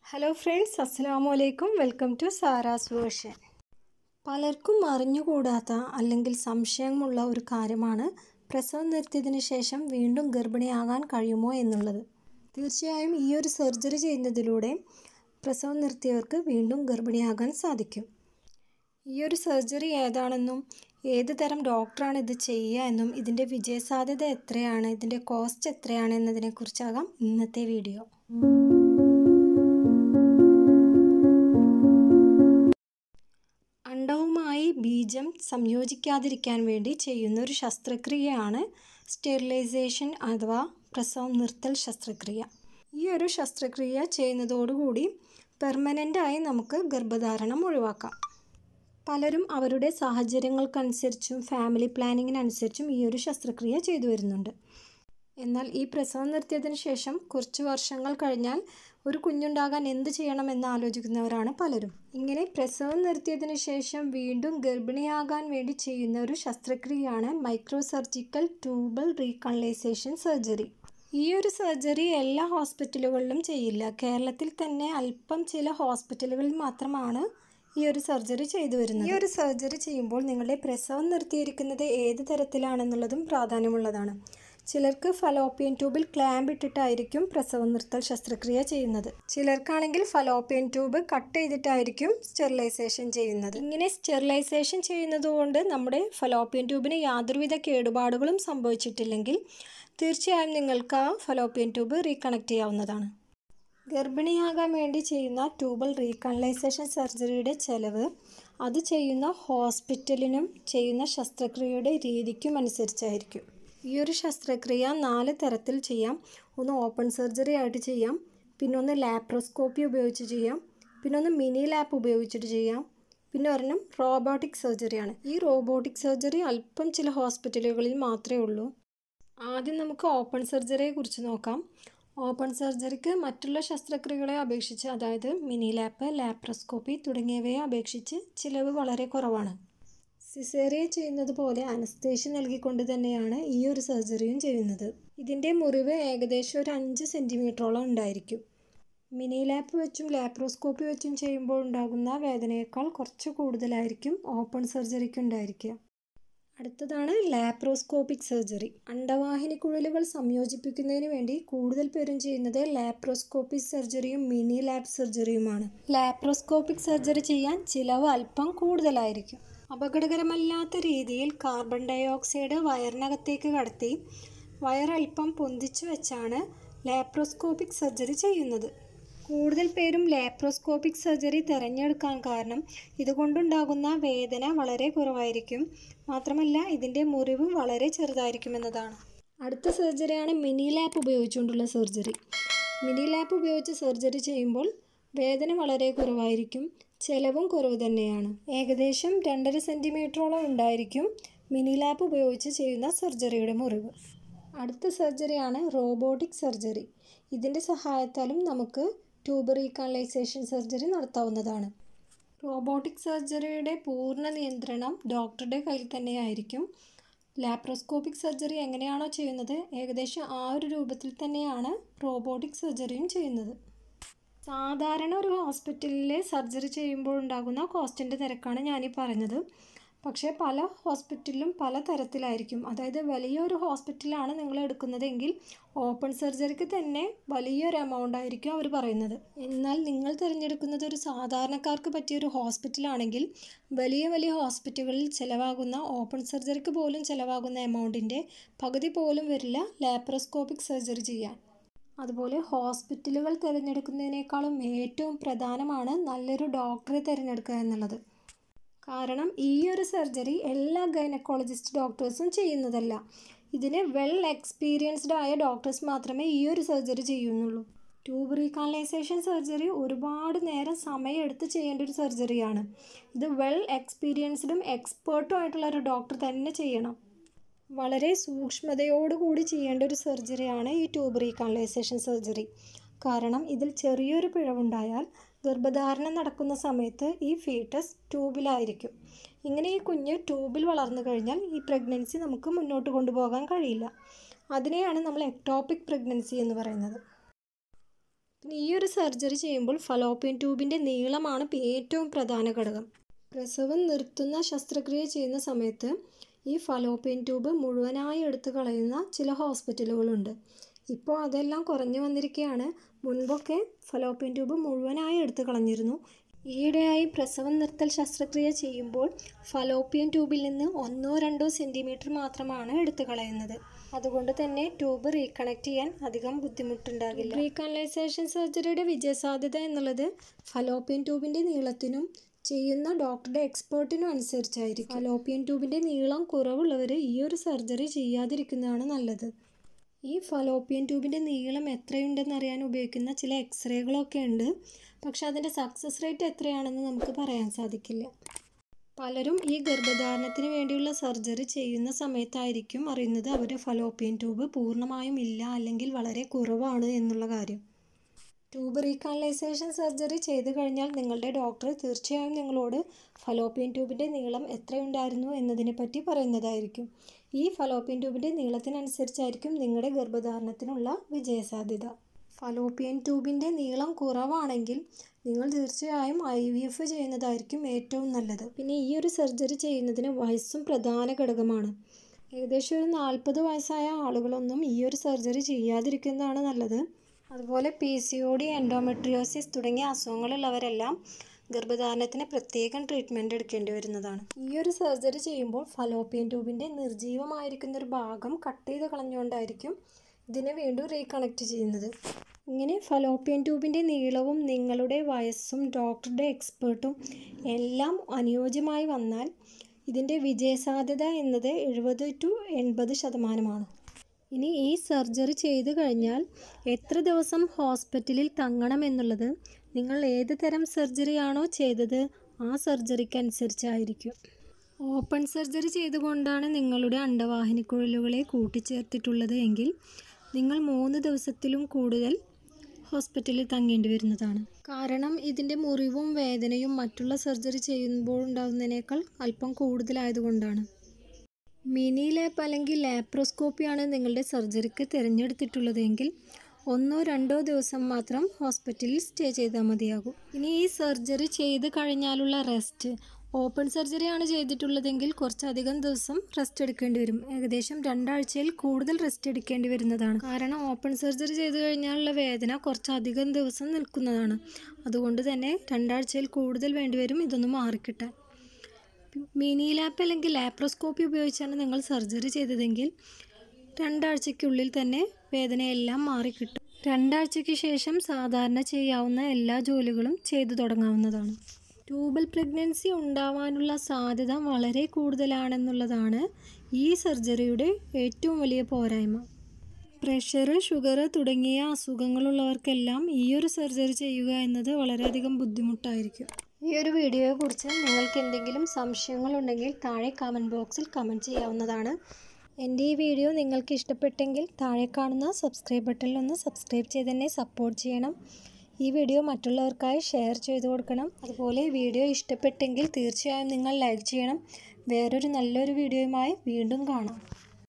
hello friends അസ്സാമു അലൈക്കും welcome to Sara's version പലർക്കും അറിഞ്ഞുകൂടാത്ത അല്ലെങ്കിൽ സംശയമുള്ള ഒരു കാര്യമാണ് പ്രസവം നിർത്തിയതിന് ശേഷം വീണ്ടും ഗർഭിണിയാകാൻ കഴിയുമോ എന്നുള്ളത് തീർച്ചയായും ഈ ഒരു സർജറി ചെയ്യുന്നതിലൂടെ പ്രസവം നിർത്തിയവർക്ക് വീണ്ടും ഗർഭിണിയാകാൻ സാധിക്കും ഈ ഒരു സർജറി ഏതാണെന്നും ഏത് തരം ഡോക്ടറാണ് ഇത് ചെയ്യുക എന്നും ഇതിൻ്റെ വിജയസാധ്യത എത്രയാണ് ഇതിൻ്റെ കോസ്റ്റ് എത്രയാണ് എന്നതിനെക്കുറിച്ചാകാം ഇന്നത്തെ വീഡിയോ അണ്ടവുമായി ബീജം സംയോജിക്കാതിരിക്കാൻ വേണ്ടി ചെയ്യുന്ന ഒരു ശസ്ത്രക്രിയയാണ് സ്റ്റെറിലൈസേഷൻ അഥവാ പ്രസവം നിർത്തൽ ശസ്ത്രക്രിയ ഈ ഒരു ശസ്ത്രക്രിയ ചെയ്യുന്നതോടുകൂടി പെർമനൻ്റായി നമുക്ക് ഗർഭധാരണം ഒഴിവാക്കാം പലരും അവരുടെ സാഹചര്യങ്ങൾക്കനുസരിച്ചും ഫാമിലി പ്ലാനിങ്ങിനനുസരിച്ചും ഈ ഒരു ശസ്ത്രക്രിയ ചെയ്തു വരുന്നുണ്ട് എന്നാൽ ഈ പ്രസവം നിർത്തിയതിന് ശേഷം കുറച്ച് വർഷങ്ങൾ കഴിഞ്ഞാൽ ഒരു കുഞ്ഞുണ്ടാകാൻ എന്ത് ചെയ്യണമെന്ന് ആലോചിക്കുന്നവരാണ് പലരും ഇങ്ങനെ പ്രസവം നിർത്തിയതിന് ശേഷം വീണ്ടും ഗർഭിണിയാകാൻ വേണ്ടി ചെയ്യുന്ന ഒരു ശസ്ത്രക്രിയയാണ് micro surgical tubal recanalisation surgery ഈ ഒരു സർജറി എല്ലാ ഹോസ്പിറ്റലുകളിലും ചെയ്യില്ല കേരളത്തിൽ തന്നെ അല്പം ചില ഹോസ്പിറ്റലുകളിൽ മാത്രമാണ് ഈ ഒരു സർജറി ചെയ്തു വരുന്നത് ഈ ഒരു സർജറി ചെയ്യുമ്പോൾ നിങ്ങളുടെ പ്രസവം നിർത്തിയിരിക്കുന്നത് ഏത് തരത്തിലാണെന്നുള്ളതും പ്രാധാന്യമുള്ളതാണ് ചിലർക്ക് ഫലോപ്പിയൻ ട്യൂബിൽ ക്ലാമ്പ് ഇട്ടിട്ടായിരിക്കും പ്രസവം നിർത്തൽ ശസ്ത്രക്രിയ ചെയ്യുന്നത് ചിലർക്കാണെങ്കിൽ ഫലോപ്പിയൻ ട്യൂബ് കട്ട് ചെയ്തിട്ടായിരിക്കും സ്റ്റെറിലൈസേഷൻ ചെയ്യുന്നത് ഇങ്ങനെ സ്റ്റെറിലൈസേഷൻ ചെയ്യുന്നതുകൊണ്ട് നമ്മുടെ ഫലോപ്പിയൻ ട്യൂബിന് യാതൊരുവിധ കേടുപാടുകളും സംഭവിച്ചിട്ടില്ലെങ്കിൽ തീർച്ചയായും നിങ്ങൾക്ക് ആ ഫലോപ്പിയൻ ട്യൂബ് റീകണക്ട് ചെയ്യാവുന്നതാണ് ഗർഭിണിയാകാൻ വേണ്ടി ചെയ്യുന്ന ട്യൂബൽ റീകൺലൈസേഷൻ സർജറിയുടെ ചെലവ് അത് ചെയ്യുന്ന ഹോസ്പിറ്റലിനും ചെയ്യുന്ന ശസ്ത്രക്രിയയുടെ രീതിക്കും അനുസരിച്ചായിരിക്കും ഈ ഒരു ശസ്ത്രക്രിയ നാല് തരത്തിൽ ചെയ്യാം ഒന്ന് ഓപ്പൺ സർജറി ആയിട്ട് ചെയ്യാം പിന്നെ ഒന്ന് ലാപ്രോസ്കോപ്പി ഉപയോഗിച്ച് ചെയ്യാം പിന്നെ ഒന്ന് മിനി ലാപ്പ് ഉപയോഗിച്ചിട്ട് ചെയ്യാം പിന്നെ ഒരെണ്ണം റോബോട്ടിക് സർജറിയാണ് ഈ റോബോട്ടിക് സർജറി അല്പം ചില ഹോസ്പിറ്റലുകളിൽ മാത്രമേ ഉള്ളൂ ആദ്യം നമുക്ക് ഓപ്പൺ സർജറിയെ കുറിച്ച് നോക്കാം ഓപ്പൺ സർജറിക്ക് മറ്റുള്ള ശസ്ത്രക്രിയകളെ അപേക്ഷിച്ച് അതായത് മിനി ലാപ്പ് ലാപ്രോസ്കോപ്പി തുടങ്ങിയവയെ അപേക്ഷിച്ച് ചിലവ് വളരെ കുറവാണ് സിസേറിയ ചെയ്യുന്നത് പോലെ അനസ്തേഷ്യ നൽകിക്കൊണ്ട് തന്നെയാണ് ഈ ഒരു സർജറിയും ചെയ്യുന്നത് ഇതിൻ്റെ മുറിവ് ഏകദേശം ഒരു അഞ്ച് സെൻറ്റിമീറ്ററോളം ഉണ്ടായിരിക്കും മിനി ലാപ്പ് വെച്ചും ലാപ്രോസ്കോപ്പി വെച്ചും ചെയ്യുമ്പോൾ ഉണ്ടാകുന്ന വേദനയേക്കാൾ കുറച്ച് കൂടുതലായിരിക്കും ഓപ്പൺ സർജറിക്ക് ഉണ്ടായിരിക്കുക അടുത്തതാണ് ലാപ്രോസ്കോപ്പിക് സർജറി അണ്ടവാഹിനിക്കുഴലുകൾ സംയോജിപ്പിക്കുന്നതിന് വേണ്ടി കൂടുതൽ പേരും ചെയ്യുന്നത് ലാപ്രോസ്കോപ്പിക് സർജറിയും മിനി ലാബ് സർജറിയുമാണ് ലാപ്രോസ്കോപ്പിക് സർജറി ചെയ്യാൻ ചിലവ് അല്പം കൂടുതലായിരിക്കും അപകടകരമല്ലാത്ത രീതിയിൽ കാർബൺ ഡൈ ഓക്സൈഡ് വയറിനകത്തേക്ക് കടത്തി വയറൽപ്പം പൊന്തിച്ചു വെച്ചാണ് ലാപ്രോസ്കോപ്പിക് സർജറി ചെയ്യുന്നത് കൂടുതൽ പേരും ലാപ്രോസ്കോപ്പിക് സർജറി തിരഞ്ഞെടുക്കാൻ കാരണം ഇതുകൊണ്ടുണ്ടാകുന്ന വേദന വളരെ കുറവായിരിക്കും മാത്രമല്ല ഇതിൻ്റെ മുറിവ് വളരെ ചെറുതായിരിക്കുമെന്നതാണ് അടുത്ത സർജറിയാണ് മിനി ലാപ്പ് ഉപയോഗിച്ചുകൊണ്ടുള്ള സർജറി മിനി ലാപ്പ് ഉപയോഗിച്ച് സർജറി ചെയ്യുമ്പോൾ വേദന വളരെ കുറവായിരിക്കും ചിലവും കുറവ് തന്നെയാണ് ഏകദേശം രണ്ടര സെൻറ്റിമീറ്ററോളം ഉണ്ടായിരിക്കും മിനി ലാപ്പ് ഉപയോഗിച്ച് ചെയ്യുന്ന സർജറിയുടെ മുറിവ് അടുത്ത സർജറിയാണ് റോബോട്ടിക് സർജറി ഇതിൻ്റെ സഹായത്താലും നമുക്ക് ട്യൂബ് റീകൺലൈസേഷൻ സർജറി നടത്താവുന്നതാണ് റോബോട്ടിക് സർജറിയുടെ പൂർണ്ണ നിയന്ത്രണം ഡോക്ടറുടെ കയ്യിൽ തന്നെയായിരിക്കും ലാപ്രോസ്കോപ്പിക് സർജറി എങ്ങനെയാണോ ചെയ്യുന്നത് ഏകദേശം ആ ഒരു രൂപത്തിൽ തന്നെയാണ് റോബോട്ടിക് സർജറിയും ചെയ്യുന്നത് സാധാരണ ഒരു ഹോസ്പിറ്റലിൽ സർജറി ചെയ്യുമ്പോൾ ഉണ്ടാകുന്ന കോസ്റ്റിൻ്റെ നിരക്കാണ് ഞാനീ പറഞ്ഞത് പക്ഷേ പല ഹോസ്പിറ്റലിലും പല തരത്തിലായിരിക്കും അതായത് വലിയൊരു ഹോസ്പിറ്റലാണ് നിങ്ങൾ എടുക്കുന്നതെങ്കിൽ ഓപ്പൺ സർജറിക്ക് തന്നെ വലിയൊരു എമൗണ്ട് ആയിരിക്കും അവർ പറയുന്നത് എന്നാൽ നിങ്ങൾ തിരഞ്ഞെടുക്കുന്നത് ഒരു സാധാരണക്കാർക്ക് പറ്റിയൊരു ഹോസ്പിറ്റലാണെങ്കിൽ വലിയ വലിയ ഹോസ്പിറ്റലുകളിൽ ചിലവാകുന്ന ഓപ്പൺ സർജറിക്ക് പോലും ചിലവാകുന്ന എമൗണ്ടിൻ്റെ പകുതി പോലും വരില്ല ലാപ്രോസ്കോപ്പിക് സർജറി ചെയ്യാൻ അതുപോലെ ഹോസ്പിറ്റലുകൾ തിരഞ്ഞെടുക്കുന്നതിനേക്കാളും ഏറ്റവും പ്രധാനമാണ് നല്ലൊരു ഡോക്ടറെ തിരഞ്ഞെടുക്കുക എന്നുള്ളത് കാരണം ഈ ഒരു സർജറി എല്ലാ ഗൈനക്കോളജിസ്റ്റ് ഡോക്ടേഴ്സും ചെയ്യുന്നതല്ല ഇതിന് വെൽ എക്സ്പീരിയൻസ്ഡ് ആയ ഡോക്ടേഴ്സ് മാത്രമേ ഈ ഒരു സർജറി ചെയ്യുന്നുള്ളൂ ട്യൂബ് റീകൺലൈസേഷൻ സർജറി ഒരുപാട് നേരം സമയമെടുത്ത് ചെയ്യേണ്ട ഒരു സർജറിയാണ് ഇത് വെൽ എക്സ്പീരിയൻസ്ഡും എക്സ്പേർട്ടും ആയിട്ടുള്ള ഒരു ഡോക്ടർ തന്നെ ചെയ്യണം വളരെ സൂക്ഷ്മതയോടുകൂടി ചെയ്യേണ്ട ഒരു സർജറിയാണ് ഈ ട്യൂബ് റീകൺലൈസേഷൻ സർജറി കാരണം ഇതിൽ ചെറിയൊരു പിഴവുണ്ടായാൽ ഗർഭധാരണം നടക്കുന്ന സമയത്ത് ഈ ഫീറ്റസ് ട്യൂബിലായിരിക്കും ഇങ്ങനെ ഈ കുഞ്ഞ് ട്യൂബിൽ വളർന്നു കഴിഞ്ഞാൽ ഈ പ്രഗ്നൻസി നമുക്ക് മുന്നോട്ട് കൊണ്ടുപോകാൻ കഴിയില്ല അതിനെയാണ് നമ്മൾ എക്ടോപ്പിക് പ്രഗ്നൻസി എന്ന് പറയുന്നത് പിന്നെ ഈ ഒരു സർജറി ചെയ്യുമ്പോൾ ഫലോപ്പിയൻ ട്യൂബിൻ്റെ നീളമാണ് ഏറ്റവും പ്രധാന ഘടകം പ്രസവം നിർത്തുന്ന ശസ്ത്രക്രിയ ചെയ്യുന്ന സമയത്ത് ഈ ഫലോപ്പിയൻ ട്യൂബ് മുഴുവനായി എടുത്തു കളയുന്ന ചില ഹോസ്പിറ്റലുകളുണ്ട് ഇപ്പോൾ അതെല്ലാം കുറഞ്ഞു വന്നിരിക്കുകയാണ് മുൻപൊക്കെ ഫലോപ്പിയൻ ട്യൂബ് മുഴുവനായി എടുത്തു കളഞ്ഞിരുന്നു ഈയിടെയായി പ്രസവം നിർത്തൽ ശസ്ത്രക്രിയ ചെയ്യുമ്പോൾ ഫലോപ്പിയൻ ട്യൂബിൽ നിന്ന് ഒന്നോ രണ്ടോ സെൻറ്റിമീറ്റർ മാത്രമാണ് എടുത്തു കളയുന്നത് അതുകൊണ്ട് തന്നെ ട്യൂബ് റീകണക്ട് ചെയ്യാൻ അധികം ബുദ്ധിമുട്ടുണ്ടാകില്ല റീകണലൈസേഷൻ സർജറിയുടെ വിജയസാധ്യത എന്നുള്ളത് ഫലോപ്പിയൻ ട്യൂബിൻ്റെ നീളത്തിനും ചെയ്യുന്ന ഡോക്ടറുടെ എക്സ്പേർട്ടിനും അനുസരിച്ചായിരിക്കും ഫലോപ്പിയൻ ട്യൂബിൻ്റെ നീളം കുറവുള്ളവർ ഈ ഒരു സർജറി ചെയ്യാതിരിക്കുന്നതാണ് നല്ലത് ഈ ഫലോപ്പിയൻ ട്യൂബിൻ്റെ നീളം എത്രയുണ്ടെന്ന് അറിയാൻ ഉപയോഗിക്കുന്ന ചില എക്സ്റേകളൊക്കെ ഉണ്ട് പക്ഷെ അതിൻ്റെ സക്സസ് റേറ്റ് എത്രയാണെന്ന് നമുക്ക് പറയാൻ സാധിക്കില്ല പലരും ഈ ഗർഭധാരണത്തിന് വേണ്ടിയുള്ള സർജറി ചെയ്യുന്ന സമയത്തായിരിക്കും അറിയുന്നത് അവരുടെ ഫലോപ്പിയൻ ട്യൂബ് പൂർണ്ണമായും ഇല്ല അല്ലെങ്കിൽ വളരെ കുറവാണ് എന്നുള്ള കാര്യം ട്യൂബ് റീകാനലൈസേഷൻ സർജറി ചെയ്തു കഴിഞ്ഞാൽ നിങ്ങളുടെ ഡോക്ടർ തീർച്ചയായും നിങ്ങളോട് ഫലോപ്പിയൻ ട്യൂബിൻ്റെ നീളം എത്രയുണ്ടായിരുന്നു എന്നതിനെ പറ്റി പറയുന്നതായിരിക്കും ഈ ഫലോപ്പിയൻ ട്യൂബിൻ്റെ നീളത്തിനനുസരിച്ചായിരിക്കും നിങ്ങളുടെ ഗർഭധാരണത്തിനുള്ള വിജയസാധ്യത ഫലോപ്പിയൻ ട്യൂബിൻ്റെ നീളം കുറവാണെങ്കിൽ നിങ്ങൾ തീർച്ചയായും ഐ വി എഫ് ചെയ്യുന്നതായിരിക്കും ഏറ്റവും നല്ലത് പിന്നെ ഈ ഒരു സർജറി ചെയ്യുന്നതിന് വയസ്സും പ്രധാന ഘടകമാണ് ഏകദേശം ഒരു നാൽപ്പത് വയസ്സായ ആളുകളൊന്നും ഈ ഒരു സർജറി ചെയ്യാതിരിക്കുന്നതാണ് നല്ലത് അതുപോലെ P C O D endometriosis തുടങ്ങിയ അസുഖങ്ങളുള്ളവരെല്ലാം ഗർഭധാരണത്തിന് പ്രത്യേകം ട്രീറ്റ്മെൻറ്റ് എടുക്കേണ്ടി വരുന്നതാണ് ഈ ഒരു സർജറി ചെയ്യുമ്പോൾ ഫലോപ്പിയൻ ട്യൂബിൻ്റെ നിർജീവമായിരിക്കുന്ന ഒരു ഭാഗം കട്ട് ചെയ്ത് കളഞ്ഞുകൊണ്ടായിരിക്കും ഇതിനെ വീണ്ടും റീകണക്ട് ചെയ്യുന്നത് ഇങ്ങനെ ഫലോപ്പിയൻ ട്യൂബിൻ്റെ നീളവും നിങ്ങളുടെ വയസ്സും ഡോക്ടറുടെ എക്സ്പേർട്ടും എല്ലാം അനുയോജ്യമായി വന്നാൽ ഇതിൻ്റെ വിജയസാധ്യത എന്നത് എഴുപത് ടു എൺപത് ശതമാനമാണ് ഇനി ഈ സർജറി ചെയ്തു കഴിഞ്ഞാൽ എത്ര ദിവസം ഹോസ്പിറ്റലിൽ തങ്ങണം എന്നുള്ളത് നിങ്ങൾ ഏത് തരം സർജറിയാണോ ചെയ്തത് ആ സർജറിക്ക് അനുസരിച്ചായിരിക്കും ഓപ്പൺ സർജറി ചെയ്തുകൊണ്ടാണ് നിങ്ങളുടെ അണ്ടവാഹിനിക്കുഴലുകളെ കൂട്ടിച്ചേർത്തിട്ടുള്ളത് എങ്കിൽ നിങ്ങൾ മൂന്ന് ദിവസത്തിലും കൂടുതൽ ഹോസ്പിറ്റലിൽ തങ്ങേണ്ടി വരുന്നതാണ് കാരണം ഇതിൻ്റെ മുറിവും വേദനയും മറ്റുള്ള സർജറി ചെയ്യുമ്പോൾ ഉണ്ടാകുന്നതിനേക്കാൾ അല്പം കൂടുതലായതുകൊണ്ടാണ് മിനി ലാപ്പ് അല്ലെങ്കിൽ ലാപ്രോസ്കോപ്പിയാണ് നിങ്ങളുടെ സർജറിക്ക് തിരഞ്ഞെടുത്തിട്ടുള്ളതെങ്കിൽ ഒന്നോ രണ്ടോ ദിവസം മാത്രം ഹോസ്പിറ്റലിൽ സ്റ്റേ ചെയ്താൽ മതിയാകും ഇനി ഈ സർജറി ചെയ്ത് കഴിഞ്ഞാലുള്ള റെസ്റ്റ് ഓപ്പൺ സർജറിയാണ് ചെയ്തിട്ടുള്ളതെങ്കിൽ കുറച്ചധികം ദിവസം റെസ്റ്റ് എടുക്കേണ്ടി വരും ഏകദേശം രണ്ടാഴ്ചയിൽ കൂടുതൽ റെസ്റ്റ് എടുക്കേണ്ടി വരുന്നതാണ് കാരണം ഓപ്പൺ സർജറി ചെയ്ത് കഴിഞ്ഞാലുള്ള വേദന കുറച്ചധികം ദിവസം നിൽക്കുന്നതാണ് അതുകൊണ്ട് തന്നെ രണ്ടാഴ്ചയിൽ കൂടുതൽ വേണ്ടിവരും ഇതൊന്ന് മാറിക്കിട്ടാൻ മിനി ലാപ്പ് അല്ലെങ്കിൽ ലാപ്രോസ്കോപ്പി ഉപയോഗിച്ചാണ് നിങ്ങൾ സർജറി ചെയ്തതെങ്കിൽ രണ്ടാഴ്ചയ്ക്കുള്ളിൽ തന്നെ വേദനയെല്ലാം മാറിക്കിട്ടും രണ്ടാഴ്ചയ്ക്ക് ശേഷം സാധാരണ ചെയ്യാവുന്ന എല്ലാ ജോലികളും ചെയ്തു തുടങ്ങാവുന്നതാണ് ട്യൂബൽ പ്രഗ്നൻസി ഉണ്ടാവാനുള്ള സാധ്യത വളരെ കൂടുതലാണെന്നുള്ളതാണ് ഈ സർജറിയുടെ ഏറ്റവും വലിയ പോരായ്മ പ്രഷർ ഷുഗർ തുടങ്ങിയ അസുഖങ്ങളുള്ളവർക്കെല്ലാം ഈ ഒരു സർജറി ചെയ്യുക എന്നത് വളരെയധികം ബുദ്ധിമുട്ടായിരിക്കും ഈ ഒരു വീഡിയോയെക്കുറിച്ച് നിങ്ങൾക്ക് എന്തെങ്കിലും സംശയങ്ങളുണ്ടെങ്കിൽ താഴെ കമൻറ്റ് ബോക്സിൽ കമൻറ്റ് ചെയ്യാവുന്നതാണ് എൻ്റെ ഈ വീഡിയോ നിങ്ങൾക്ക് ഇഷ്ടപ്പെട്ടെങ്കിൽ താഴെ കാണുന്ന സബ്സ്ക്രൈബ് ബട്ടണിൽ ഒന്ന് സബ്സ്ക്രൈബ് ചെയ്ത് എന്നെ സപ്പോർട്ട് ചെയ്യണം ഈ വീഡിയോ മറ്റുള്ളവർക്കായി ഷെയർ ചെയ്ത് കൊടുക്കണം അതുപോലെ വീഡിയോ ഇഷ്ടപ്പെട്ടെങ്കിൽ തീർച്ചയായും നിങ്ങൾ ലൈക്ക് ചെയ്യണം വേറൊരു നല്ലൊരു വീഡിയോയുമായി വീണ്ടും കാണാം